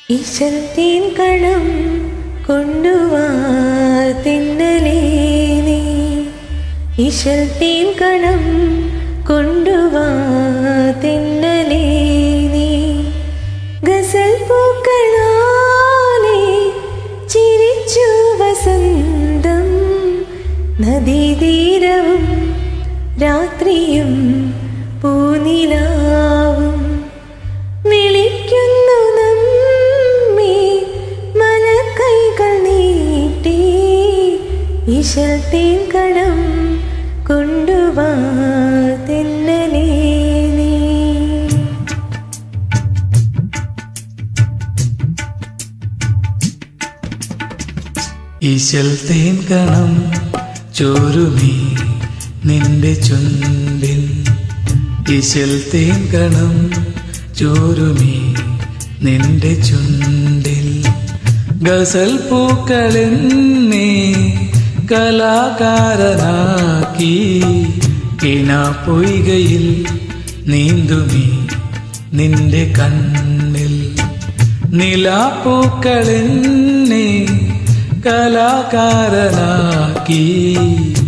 ഈശ്വരത്തേൻ കണം കൊണ്ടുവാ തിന്നലേ നീ ഈശ്വരത്തേൻ കണം കൊണ്ടുവാ തിന്നലേ നീ ഗസൽ പൂക്കളാലെ ചിരിച്ചു വസന്തം നദീതീരവും രാത്രിയും പൂനിലാവും വിളിക്കുന്നു നമ്മെ മലക്കൈകൾ നീട്ടി ഈശ്വരത്തേൻ കടം കൊണ്ടുവാ തെന്നലേ നീ ഈശൽ തേൻ കണം ചോരുമീ നിന്റെ ചുണ്ടിൽ ഈശൽ തേൻ കണം ചോരുമീ നിന്റെ ചുണ്ടിൽ ഗസൽ പൂക്കളെന്നെ കലാകാരനാക്കി കിണ പൊയ്കയിൽ നീന്തുമീ നിന്റെ കണ്ണിൽ നിലാപ്പൂക്കളെന്നെ കലാകാരനാക്കി